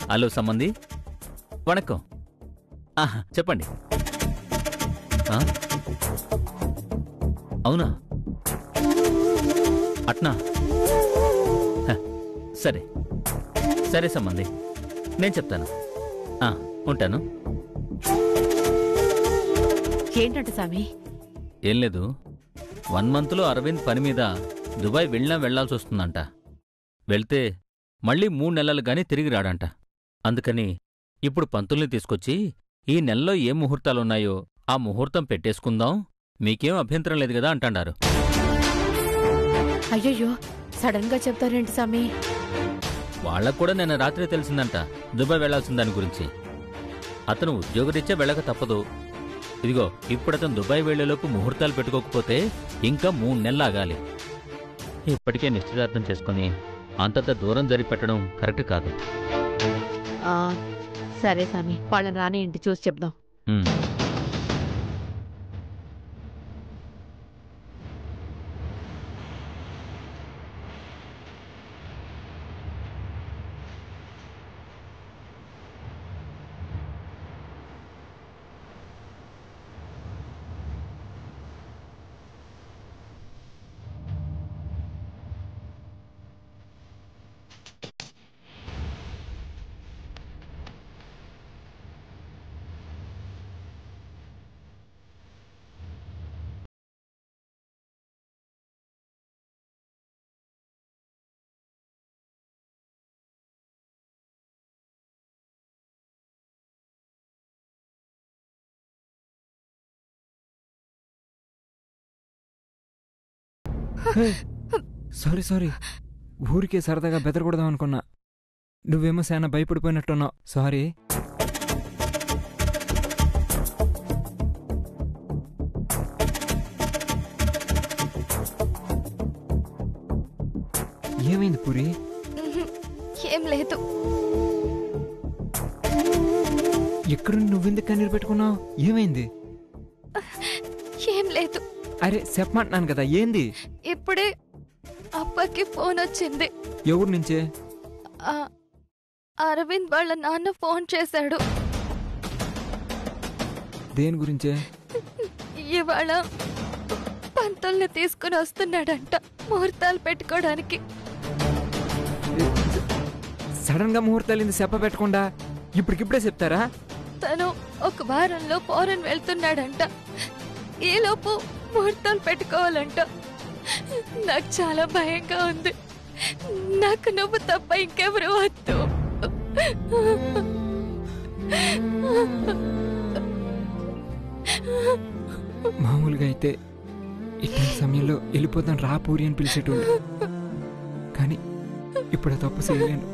Hello సంబంధి వణకం ఆహా, చెప్పండి ఆ? అవునా అట్నా హ, సరే సరే సంబంధి నేను చెప్తాను ఆ, ఉంటాను ఏంటంట స్వామి ఏం లేదు వన్ మంత్లో అరవింద్ పని మీద దుబాయ్ వెళ్ళినా వెళ్లాల్సి వస్తుందంట వెళ్తే మళ్ళీ మూడు నెలలు గాని తిరిగి రాడంట అందుకని ఇప్పుడు పంతుల్ని తీసుకొచ్చి ఈ నెలలో ఏ ముహూర్తాలున్నాయో ఆ ముహూర్తం పెట్టేసుకుందాం మీకేం అభ్యంతరం లేదు కదా అంటాడారు అయ్యయ్యో సడన్ గా చెప్తారేంటి స్వామి వాళ్ళకు కూడా నిన్న రాత్రి తెలిసిందంట దుబాయ్ వెళ్లాల్సిన దాని గురించి అతను ఉద్యోగరీత్యా వెళ్ళక తప్పదు ఇదిగో ఇప్పుడు అతను దుబాయ్ వెళ్లేలోపు ముహూర్తాలు పెట్టుకోకపోతే ఇంకా మూడు నెలలు ఆగాలి ఇప్పటికే నిశ్చితార్థం చేసుకుని అంతంత దూరం జరిపి పెట్టడం కరెక్ట్ కాదు ఆ, సరే స్వామి వాళ్ళని రాని ఇంటి చూసి చెప్దాం ఉమ్. సారీ సారీ ఊరికే సరదాగా బెదరకూడదాం అనుకున్నా నువ్వేమో చాలా భయపడిపోయినట్టున్నావు సారీ ఏమైంది పూరి ఏం లేదు ఎక్కడ నువ్వెందుకు కన్నీరు పెట్టుకున్నావు ఏమైంది ఏం లేదు అరే చెప్పమంటున్నాను కదా ఏంది ఇప్పుడే అప్పకి ఫోన్ వచ్చింది ఎవరి నుంచే ఆ, అరవింద్ వాళ్ళ నాన్న ఫోన్ చేశాడు దేని గురించే ఇవాళ పంతుల్ని తీసుకుని వస్తున్నాడంట ముహూర్తాలు పెట్టుకోవడానికి సడన్ గా ముహూర్తాలు ఇంది చెప్ప పెట్టకుండా ఇప్పటికిప్పుడే చెప్తారా తను ఒక వారంలో ఫారెన్ వెళ్తున్నాడంట ఈలోపు ముహూర్తాలు పెట్టుకోవాలంట నాకు చాలా భయంగా ఉంది నాకు నువ్వు తప్ప ఇంకెవరు వద్దు మామూలుగా అయితే ఇట్లాంటి సమయంలో వెళ్ళిపోతాను రా పూరి అని పిలిచేటోడు కానీ ఇప్పుడు ఆ తప్పు చేయలేను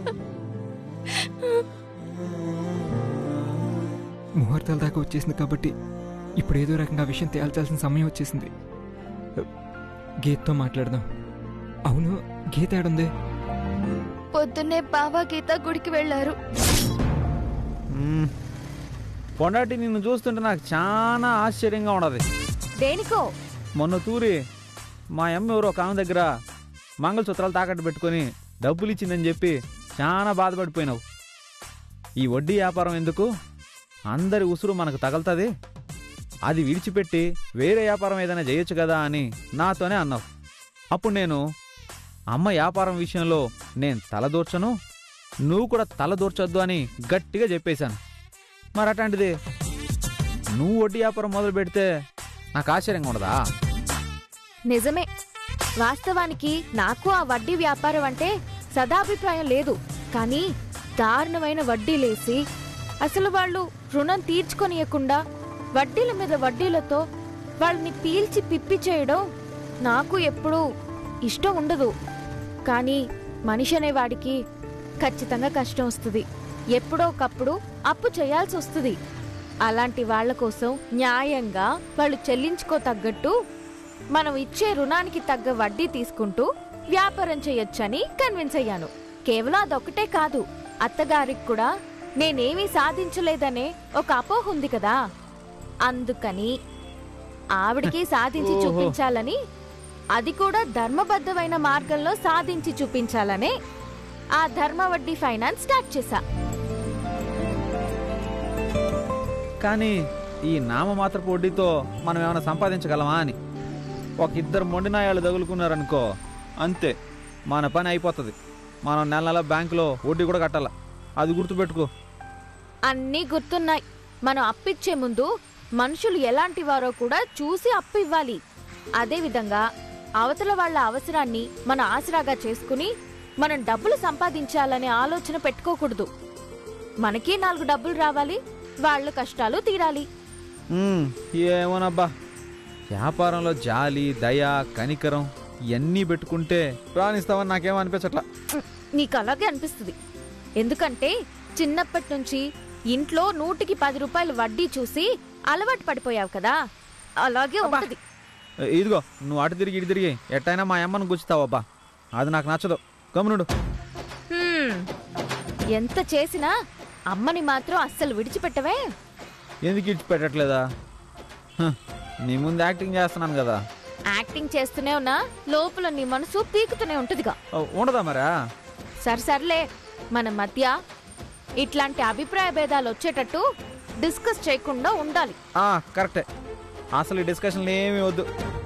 ముహూర్తాల దాకా వచ్చేసింది కాబట్టి ఇప్పుడు ఏదో రకంగా ఆ విషయం తేల్చాల్సిన సమయం వచ్చేసింది గీత్తో మాట్లాడదాం అవును గీత ఏడుంది పొద్దున్నే బావా గీత గుడికి వెళ్ళారు మ్మ్. పొండాటి నిన్ను చూస్తుంటే నాకు చాలా ఆశ్చర్యంగా ఉండదు దేనికో మొన్న తూరి మా అమ్మ ఎవరో ఒక ఆమె దగ్గర మంగళసూత్రాలు తాకట్టు పెట్టుకొని డబ్బులు ఇచ్చిందని చెప్పి చాలా బాధపడిపోయినావు ఈ వడ్డీ వ్యాపారం ఎందుకు అందరి ఉసురు మనకు తగలుతుంది అది విడిచిపెట్టి వేరే వ్యాపారం ఏదైనా చేయొచ్చు కదా అని నాతోనే అన్నావు అప్పుడు నేను అమ్మ వ్యాపారం విషయంలో నేను తలదూర్చను నువ్వు కూడా తలదూర్చొద్దు అని గట్టిగా చెప్పేశాను మరి అట్లాంటిది నువ్వు వడ్డీ వ్యాపారం మొదలు పెడితే నాకు ఆశ్చర్యంగా ఉండదా నిజమే వాస్తవానికి నాకు ఆ వడ్డీ వ్యాపారం అంటే సదాభిప్రాయం లేదు కానీ దారుణమైన వడ్డీలేసి అసలు వాళ్ళు రుణం తీర్చుకొనియకుండా వడ్డీల మీద వడ్డీలతో వాళ్ళని పీల్చి పిప్పి చేయడం నాకు ఎప్పుడూ ఇష్టం ఉండదు కానీ మనిషి అనేవాడికి ఖచ్చితంగా కష్టం వస్తుంది ఎప్పుడో ఒకప్పుడు అప్పు చేయాల్సి వస్తుంది అలాంటి వాళ్ళ కోసం న్యాయంగా వాళ్ళు చెల్లించుకో తగ్గట్టు మనం ఇచ్చే రుణానికి తగ్గ వడ్డీ తీసుకుంటూ వ్యాపారం చేయొచ్చని కన్విన్స్ అయ్యాను కేవలం అదొక్కటే కాదు అత్తగారికి కూడా నేనేమీ సాధించలేదనే ఒక అపోహ ఉంది కదా అందుకని ఆవిడకి సాధించి ఓహో. చూపించాలని అది కూడా ధర్మబద్ధమైన మార్గంలో సాధించి చూపించాలనే ఆ ధర్మ వడ్డీ ఫైనాన్స్ స్టార్ట్ చేశా కానీ ఈ నామమాత్రపు వడ్డీతో మనం ఏమైనా సంపాదించగలమా అని ఒక ఇద్దరు మొండినాయాలు తగులుకున్నారనుకో అంతే మన పని అయిపోతుంది మనం నెల నెల బ్యాంకులో వడ్డీ కూడా కట్టాల అది గుర్తుపెట్టుకో అన్నీ గుర్తున్నాయి మనం అప్పిచ్చే ముందు మనుషులు ఎలాంటి వారో కూడా చూసి అప్పు ఇవ్వాలి అదేవిధంగా అవతల వాళ్ళ అవసరాన్ని మన ఆసరాగా చేసుకుని మనం డబ్బులు సంపాదించాలనే ఆలోచన పెట్టుకోకూడదు మనకి నాలుగు డబ్బులు రావాలి వాళ్ళ కష్టాలు తీరాలి ఉమ్, ఏమోనబ్బా వ్యాపారంలో జాలి దయ కనికరం ఇవన్నీ పెట్టుకుంటే రాణిస్తామని నాకేమో అనిపించట్లా నీకు అలాగే అనిపిస్తుంది ఎందుకంటే చిన్నప్పటి నుంచి ఇంట్లో నూటికి పది రూపాయలు వడ్డీ చూసి అలవాటు పడిపోయావు కదా అలాగే ఉంటది ఇదిగో నువ్వు అటు తిరిగి ఇటు తిరిగి ఎట్టయినా మా అమ్మను గుచ్చుతావబ్బా అది నాకు నచ్చదు గమనుడు హ్మ్. ఎంత చేసినా అమ్మని మాత్రం అస్సలు విడిచిపెట్టవే ఎందుకు ఇచ్చి పెట్టట్లేదా హ, నీ ముందు యాక్టింగ్ చేస్తున్నాను కదా యాక్టింగ్ చేస్తూనే ఉన్నా లోపల నీ మనసు పీకుతూనే ఉంటదిగా ఓ, ఉండదా మరా సరే సర్లే మన మధ్య ఇట్లాంటి అభిప్రాయ భేదాలు వచ్చేటట్టు డిస్కస్ చేయకుండా ఉండాలి ఆ, కరెక్టే అసలు ఈ డిస్కషన్లు ఏమీ వద్దు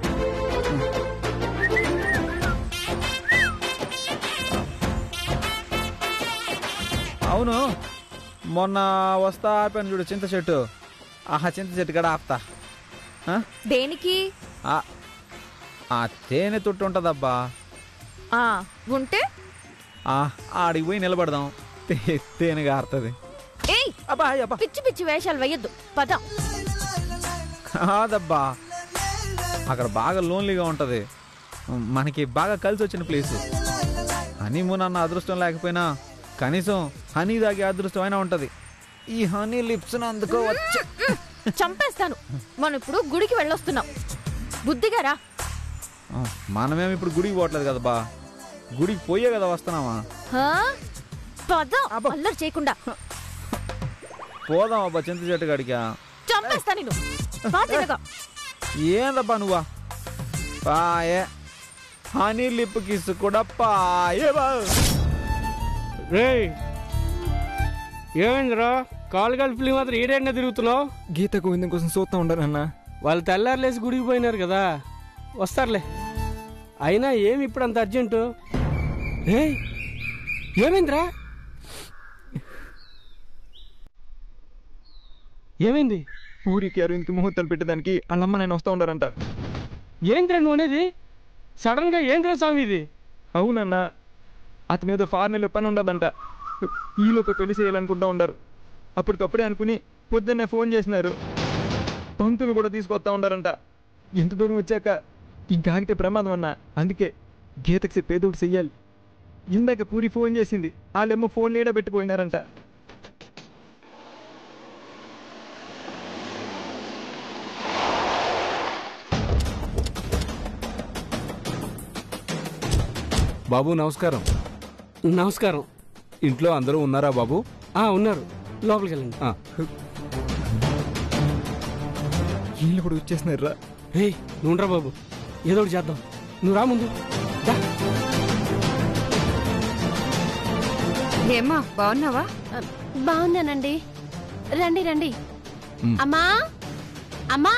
అవును మొన్న వస్తా ఆపాను చూడు చింత చెట్టు ఆహా చింత చెట్టు కూడా ఆపుతా ఆ? దేనికి ఆ, ఆ తేనె తొట్టు ఉంటుందబ్బా ఆ ఉంటే ఆ, ఆడికి పోయి నిలబడదాం తే- తేనె గారుతుంది ఏయ్ అబ్బా అబ్బా పిచ్చి పిచ్చి వేషాలు వేయొద్దు పద కాదబ్బా అక్కడ బాగా లోన్లీగా ఉంటది మనకి బాగా కలిసి వచ్చిన ప్లేస్ హనీమూన్ అన్న అదృష్టం లేకపోయినా కనీసం హనీ తాగే అదృష్టం అయినా ఉంటది ఈ హనీ లిప్స్ అందుకో వచ్చే చంపేస్తాను మనం ఇప్పుడు గుడికి వెళ్ళొస్తున్నాం బుద్ధిగా రా ఆ, మనమేం ఇప్పుడు గుడికి పోవట్లేదు కదా బా గుడికి పోయే కదా వస్తున్నామా హా? పద అబ్బా. అల్లరి చేయకుండా పోదాం అబ్బా చింత చెట్టు గడికా చంపేస్తా నేను పాతినగా ఏందబ్బా నువ్వా పాయే హనీ లిప్ కిస్ కూడా పాయే బా రేయ్ ఏమైందిరా కాలు కలిపి మాత్రం ఏడైనా తిరుగుతున్నావు గీత గోవిందం కోసం చూస్తూ ఉండరన్న వాళ్ళు తెల్లారులేసి గుడికి పోయినారు కదా వస్తారులే అయినా ఏమి ఇప్పుడు అంత అర్జెంటు ఏయ్ ఏమైందిరా ఏమైంది ఊరికి అరవింద్కి ముహూర్తాలు పెట్టడానికి వాళ్ళమ్మ నేను వస్తూ ఉండారంట ఏంద్రా నువ్వు అనేది సడన్గా ఏంద్రా స్వామి ఇది అవునన్న అతని ఏదో ఫారెన్లో పని ఉండదంట ఈలోపు పెళ్లి చేయాలనుకుంటా ఉండారు అప్పటికప్పుడే అనుకుని పొద్దున్నే ఫోన్ చేసినారు పంతులు కూడా తీసుకొస్తా ఉండారంట ఎంత దూరం వచ్చాక ఇంకా ఆగితే ప్రమాదం అన్న అందుకే గీతకి చెప్పేదో ఒకటి చెయ్యాలి ఇందాక పూరి ఫోన్ చేసింది వాళ్ళేమో ఫోన్ లేడా పెట్టిపోయినారంట బాబు నమస్కారం నమస్కారం ఇంట్లో అందరూ ఉన్నారా బాబు ఆ ఉన్నారు లోపలికి వెళ్ళండి ఆ, వీళ్ళు కూడా వచ్చేసినారా రే నువ్వురా బాబు ఏదో ఒకటి చేద్దాం నువ్వు రా ముందు దా. ఏమ్మా బాగున్నావా బాగున్నానండి రండి రండి మ్. అమ్మా అమ్మా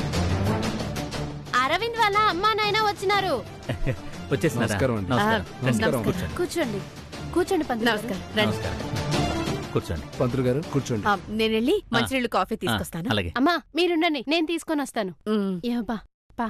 అరవింద్ వాళ్ళ అమ్మా నాయన వచ్చినారు వచ్చేసినారా నమస్కారం అండి నమస్కారం. రండి. నమస్కారం. కూర్చోండి కూర్చోండి కూర్చోండి పంతులు గారు. నమస్కారం రండి నమస్కారం కూర్చోండి పంతులు గారు కూర్చోండి ఆ, నేను వెళ్ళి ఆ. మంచినీళ్ళు కాఫీ ఆ, తీసుకొస్తాను అలాగే అమ్మా మీరుండండి నేను తీసుకొని వస్తాను ఉమ్. ఏమబ్బా పా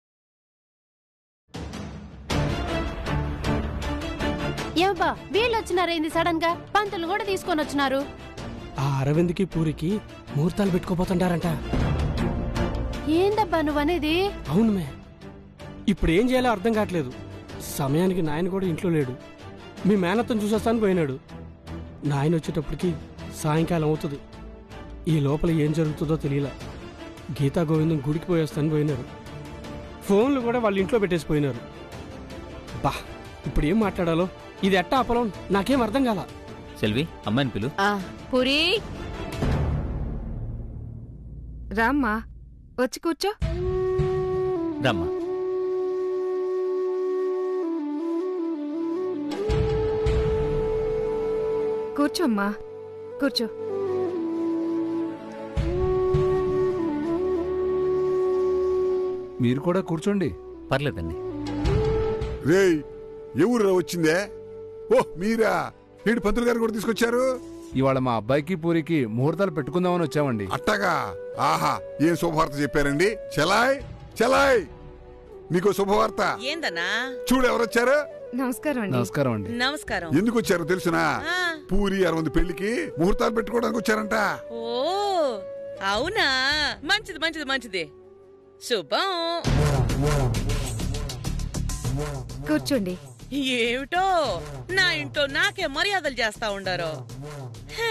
ఏమబ్బా వీళ్ళు వచ్చినారేంది సడన్ గా పంతులు కూడా తీసుకొని వచ్చినారు ఆ అరవింద్కి పూరికి ముహూర్తాలు పెట్టుకోపోతుంటారంట ఏందబ్బా నువ్వనేది అవును మే ఇప్పుడు ఏం చేయాలో అర్థం కావట్లేదు సమయానికి నాయన కూడా ఇంట్లో లేడు మీ మేనత్తం చూసొస్తాను పోయినాడు నాయన వచ్చేటప్పటికి సాయంకాలం అవుతుంది ఈ లోపల ఏం జరుగుతుందో తెలియలా గీతా గోవిందం గుడికి పోయేస్తాను పోయినారు ఫోన్లు కూడా వాళ్ళ ఇంట్లో పెట్టేసి పోయినారు బా ఇప్పుడు ఏం మాట్లాడాలో ఇది ఎట్టా అపలం నాకేం అర్థం కాల సెల్వి అమ్మాయిని పిలు ఆ, పూరి రామ్మా వచ్చి కూర్చో రమ్మా కూర్చోమ్మా కూర్చో మీరు కూడా కూర్చోండి పర్లేదండి రేయ్ ఎవరు వచ్చిందే ఓ మీరా ఏంటి పంతులు గారు కూడా తీసుకొచ్చారు ఇవాళ మా అబ్బాయికి పూరికి ముహూర్తాలు పెట్టుకుందామని వచ్చామండి అట్టగా ఆహా ఏం శుభవార్త చెప్పారండి చలాయ్ చలాయ్ నీకు శుభవార్త ఏందన్నా చూడు ఎవరొచ్చారు నమస్కారం అండి నమస్కారం అండి నమస్కారం ఎందుకు వచ్చారో తెలుసునా ఆ, పూరి అరవంది పెళ్లికి ముహూర్తాలు పెట్టుకోవడానికి వచ్చారంట ఓ అవునా మంచిది మంచిది మంచిది శుభం కూర్చోండి ఏమిటో నా ఇంట్లో నాకే మర్యాదలు చేస్తా ఉండారు హే.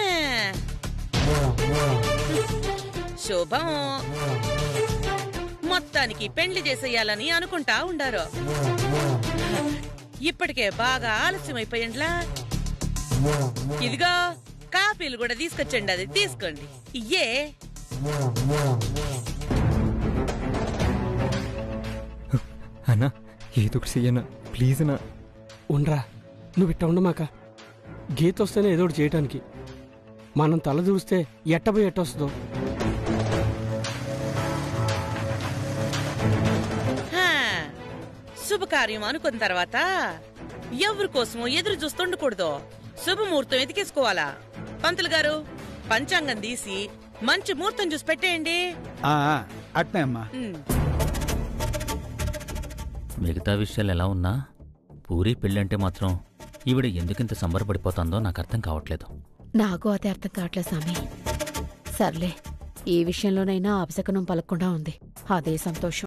శుభం మొత్తానికి పెళ్లి చేసేయాలని అనుకుంటా ఉండారు ఇప్పటికే బాగా ఆలస్యమైపోయిండ్లా ఇదిగో కాఫీలు కూడా తీసుకొచ్చండి అది తీసుకోండి ఇయ్యే అన్నా ఏదో ఒకటి చెయ్యన్నా ప్లీజ్ అన్నా ఉండ్రా నువ్వు ఇట్ట ఉండమాక గీత వస్తేనే ఏదో ఒకటి చేయటానికి మనం తల దూస్తే ఎట్టబోయి ఎట్టొస్తుందో హా, శుభకార్యం అనుకున్న తర్వాత ఎవరి కోసమో ఎదురు చూస్తుండకూడదు శుభముహూర్తం ఎతికేసుకోవాలా పంతులు గారు పంచాంగం తీసి మంచి ముహూర్తం చూసి పెట్టేయండి అట్నే అమ్మా ఉమ్. మిగతా విషయాలు ఎలా ఉన్నా పూరి పెళ్ళంటే మాత్రం ఈవిడ ఎందుకింత సంబరపడిపోతుందో నాకు అర్థం కావట్లేదు నాకు అదే అర్థం కావట్లేదు స్వామి సర్లే ఈ విషయంలోనైనా అపశకనం పలకుండా ఉంది అదే సంతోషం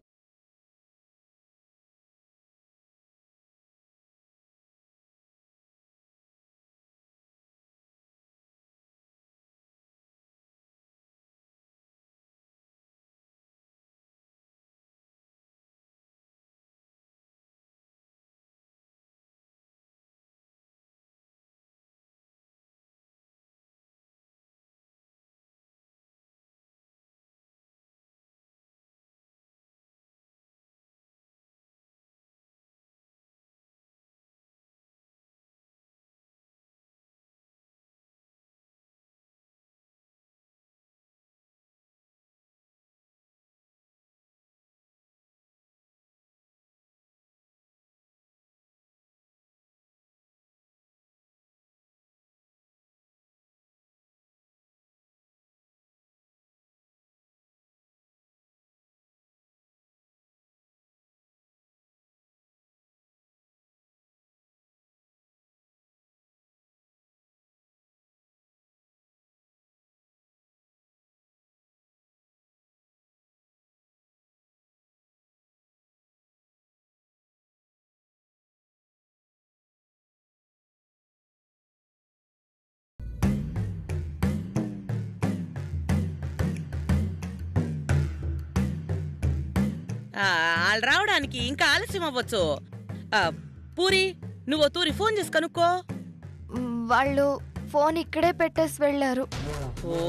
ఆ, వాళ్ళు రావడానికి ఇంకా ఆలస్యం అవ్వచ్చు ఆ, పూరి నువ్వు తూరి ఫోన్ చేసి కనుక్కో వాళ్ళు ఫోన్ ఇక్కడే పెట్టేసి వెళ్ళారు ఓ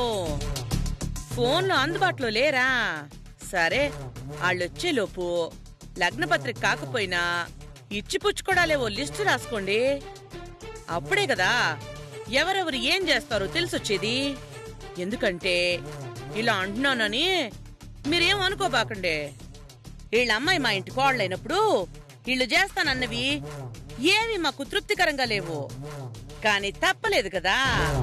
ఫోన్లో అందుబాటులో లేరా సరే వాళ్ళొచ్చేలోపు లగ్నపత్రిక కాకపోయినా ఇచ్చి పుచ్చుకోడాలే ఓ లిస్టు రాసుకోండి అప్పుడే కదా ఎవరెవరు ఏం చేస్తారో తెలిసొచ్చేది ఎందుకంటే ఇలా అంటున్నానని మీరేం అనుకోబాకండి వీళ్ళ అమ్మాయి మా ఇంటి కోళ్ళైనప్పుడు వీళ్ళు చేస్తానన్నవి ఏవి మాకు తృప్తికరంగా లేవు కానీ తప్పలేదు కదా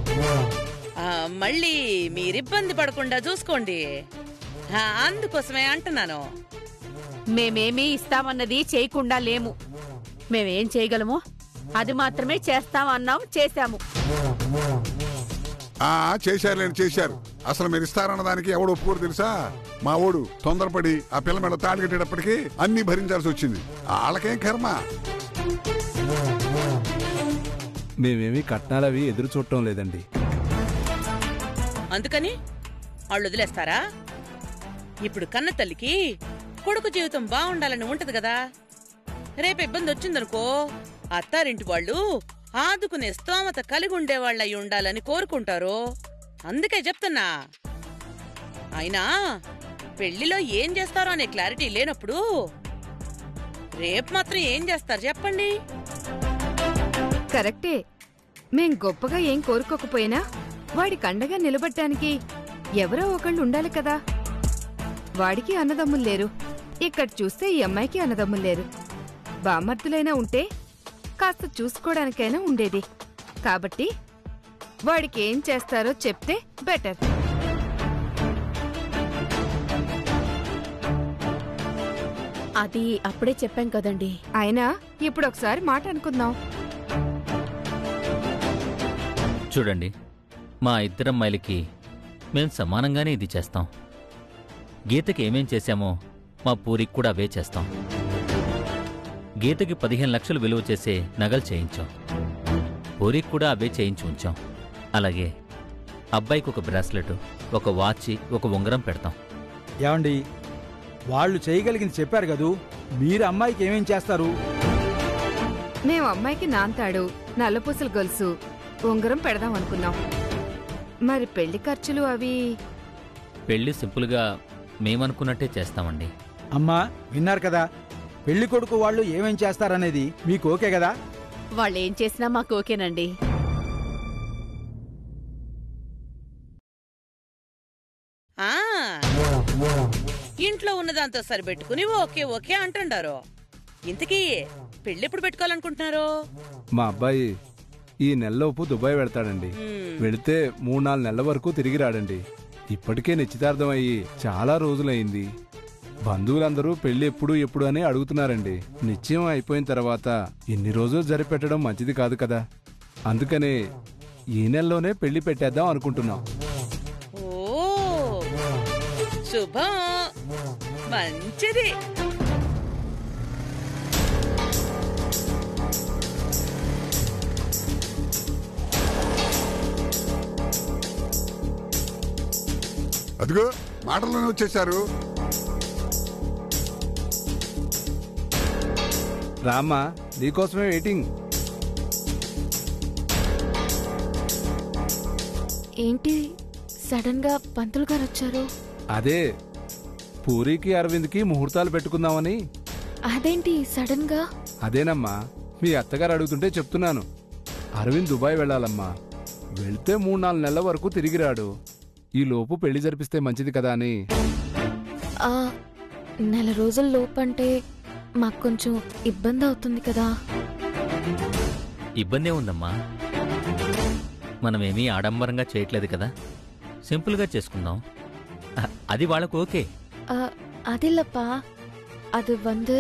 ఆ, మళ్ళీ మీరిబ్బంది పడకుండా చూసుకోండి ఆ, అందుకోసమే అంటున్నాను మేమేమీ ఇస్తామన్నది చేయకుండా లేము మేమేం చేయగలమో అది మాత్రమే చేస్తామన్నాం చేశాము ఆ చేశారులేండి చేశారు అసలు మీరు ఇస్తారన్న దానికి ఎవడు ఒప్పుకోరు తెలుసా మా ఓడు తొందరపడి ఆ పిల్ల మీద తాడి కట్టేటప్పటికి అన్ని భరించాల్సి వచ్చింది వాళ్ళకేం కర్మ మేమేమీ కట్నాలవి ఎదురు చూడటం లేదండి అందుకని వాళ్ళు వదిలేస్తారా ఇప్పుడు కన్న తల్లికి కొడుకు జీవితం బాగుండాలని ఉంటది కదా రేపు ఇబ్బంది వచ్చిందనుకో అత్తారింటి వాళ్ళు ఆదుకునే స్తోమత కలిగి ఉండేవాళ్ళ అయి ఉండాలని కోరుకుంటారు అందుకే చెప్తున్నా అయినా పెళ్లిలో ఏం చేస్తారో అనే క్లారిటీ లేనప్పుడు రేపు మాత్రం ఏం చేస్తారు చెప్పండి కరెక్టే మేం గొప్పగా ఏం కోరుకోకపోయినా వాడి కండగా నిలబడ్డానికి ఎవరో ఒకళ్ళు ఉండాలి కదా వాడికి అన్నదమ్ములు లేరు ఇక్కడ చూస్తే ఈ అమ్మాయికి అన్నదమ్ములు లేరు బామర్దులైనా ఉంటే కాస్త చూసుకోవడానికైనా ఉండేది కాబట్టి వాడికి ఏం చేస్తారో చెప్తే బెటర్ అది అప్పుడే చెప్పాం కదండి అయినా ఇప్పుడు ఒకసారి మాట అనుకుందాం చూడండి మా ఇద్దరమ్మాయిలకి మేం సమానంగానే ఇది చేస్తాం గీతకి ఏమేం చేశామో మా పూరికి కూడా అవే చేస్తాం గీతకి పదిహేను లక్షలు విలువ చేసే నగలు చేయించాం పూరికి కూడా అవే చేయించి ఉంచాం అలాగే అబ్బాయికి ఒక బ్రాస్లెట్ ఒక వాచి ఒక ఉంగరం పెడతాం ఏమండి వాళ్ళు చేయగలిగింది చెప్పారు కదూ మీరు అమ్మాయికి ఏమేం చేస్తారు మేము అమ్మాయికి నాంతాడు నల్లపూసల గొలుసు ఉంగరం పెడదాం అనుకున్నాం మరి పెళ్లి ఖర్చులు అవి పెళ్లి సింపుల్గా మేమనుకున్నట్టే చేస్తామండి అమ్మా విన్నారు కదా పెళ్లి కొడుకు వాళ్ళు ఏమేం చేస్తారనేది మీకు ఓకే కదా వాళ్ళు ఏం చేసినా మాకు ఓకేనండి ఆ ఇంట్లో ఉన్నదాంతో సరిపెట్టుకుని ఓకే ఓకే అంటుండారు ఇంతకీ పెళ్ళెప్పుడు పెట్టుకోవాలనుకుంటున్నారు మా అబ్బాయి ఈ నెలలోపు దుబాయ్ వెళ్తాడండి మ్మ్. వెళితే మూడు నాలుగు నెలల వరకు తిరిగి రాడండి ఇప్పటికే నిశ్చితార్థం అయ్యి చాలా రోజులైంది బంధువులందరూ పెళ్లి ఎప్పుడు ఎప్పుడు అని అడుగుతున్నారండి నిశ్చయం అయిపోయిన తర్వాత ఇన్ని రోజులు జరిపెట్టడం మంచిది కాదు కదా అందుకనే ఈ నెలలోనే పెళ్లి పెట్టేద్దాం అనుకుంటున్నాం ఓ శుభం మంచిది అదిగో మాటల్లోనే వచ్చేశారు రామ్మా నీకోసమే వెయిటింగ్ ఏంటి సడన్ గా పంతులు గారు వచ్చారు అదే పూరికి అరవింద్కి ముహూర్తాలు పెట్టుకుందామని అదేంటి సడన్ గా అదేనమ్మా మీ అత్తగారు అడుగుతుంటే చెప్తున్నాను అరవింద్ దుబాయ్ వెళ్ళాలమ్మా వెళ్తే మూడు నాలుగు నెలల వరకు తిరిగి రాడు ఈ లోపు పెళ్లి జరిపిస్తే మంచిది కదా అని ఆ నెల రోజుల లోపంటే మాకు కొంచెం ఇబ్బంది అవుతుంది కదా ఇబ్బందే ఉందమ్మా మనమేమీ ఆడంబరంగా చేయట్లేదు కదా సింపుల్గా చేసుకుందాం అ- అది వాళ్ళకు ఓకే ఆ, அதில்லப்பா அது வந்து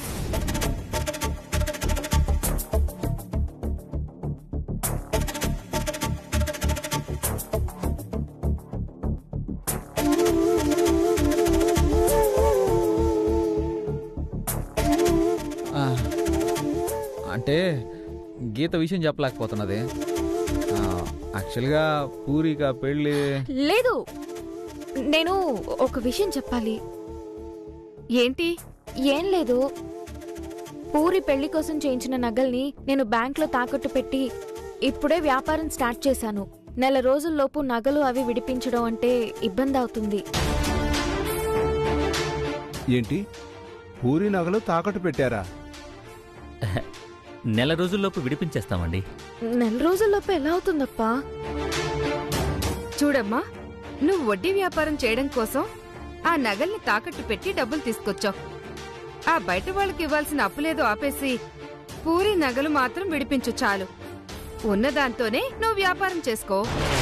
ఆ, అంటే గీత విషయం చెప్పలేకపోతున్నది ఆ, యాక్చువల్గా పూరిక పెళ్ళి లేదు నేను ఒక విషయం చెప్పాలి ఏంటి ఏం లేదు పూరి పెళ్లి కోసం చేయించిన నగల్ని నేను బ్యాంక్లో తాకట్టు పెట్టి ఇప్పుడే వ్యాపారం స్టార్ట్ చేశాను నెల రోజుల్లోపు నగలు అవి విడిపించడం అంటే ఇబ్బంది అవుతుంది ఏంటి పూరి నగలు తాకట్టు పెట్టారా నెల రోజుల్లోపు విడిపించేస్తామండి నెల రోజుల్లోపు ఎలా అవుతుందప్పా చూడమ్మా నువ్వు వడ్డీ వ్యాపారం చేయడం కోసం ఆ నగల్ని తాకట్టు పెట్టి డబ్బులు తీసుకొచ్చావు ఆ బయట వాళ్ళకి ఇవ్వాల్సిన అప్పులేదో ఆపేసి పూరి నగలు మాత్రం విడిపించు చాలు ఉన్నదాంతోనే నువ్వు వ్యాపారం చేసుకో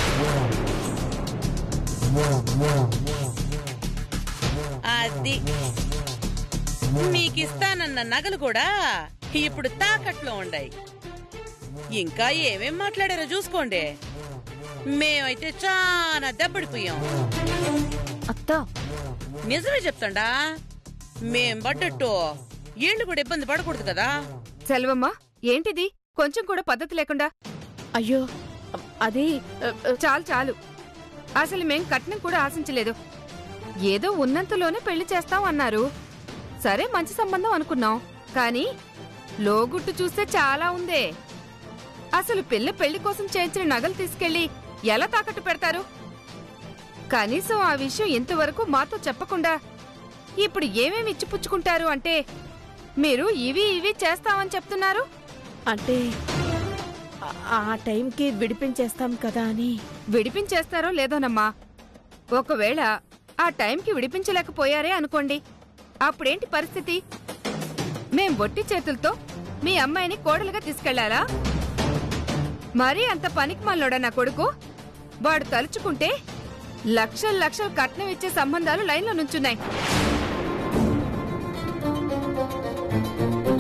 అది మీకిస్తానన్న నగలు కూడా ఇప్పుడు తాకట్లో ఉండాయి ఇంకా ఏమేం మాట్లాడారో చూసుకోండి మేమైతే చాలా దెబ్బడిపోయాం అత్త నిజమే చెప్తాండా మేం పడ్డట్టు ఏళ్ళు కూడా ఇబ్బంది పడకూడదు కదా సెల్వమ్మా ఏంటిది కొంచెం కూడా పద్ధతి లేకుండా అయ్యో అది చాలు చాలు అసలు మేం కట్నం కూడా ఆశించలేదు ఏదో ఉన్నంతలోనే పెళ్లి చేస్తాం అన్నారు సరే మంచి సంబంధం అనుకున్నాం కానీ లోగుట్టు చూస్తే చాలా ఉందే అసలు పిల్ల పెళ్లి కోసం చేయించిన నగలు తీసుకెళ్లి ఎలా తాకట్టు పెడతారు కనీసం ఆ విషయం ఇంతవరకు మాతో చెప్పకుండా ఇప్పుడు ఏమేమి ఇచ్చిపుచ్చుకుంటారు అంటే మీరు ఇవి ఇవి చేస్తామని చెప్తున్నారు అంటే ఆ- ఆ టైంకి విడిపించేస్తాం కదా అని విడిపించేస్తారో లేదోనమ్మా ఒకవేళ ఆ టైంకి విడిపించలేకపోయారే అనుకోండి అప్పుడేంటి పరిస్థితి మేం బొట్టి చేతులతో మీ అమ్మాయిని కోడలుగా తీసుకెళ్లాలా మరీ అంత పనికి నా కొడుకు వాడు తలుచుకుంటే లక్షల లక్షలు కట్నం ఇచ్చే సంబంధాలు లైన్లో నుంచున్నాయి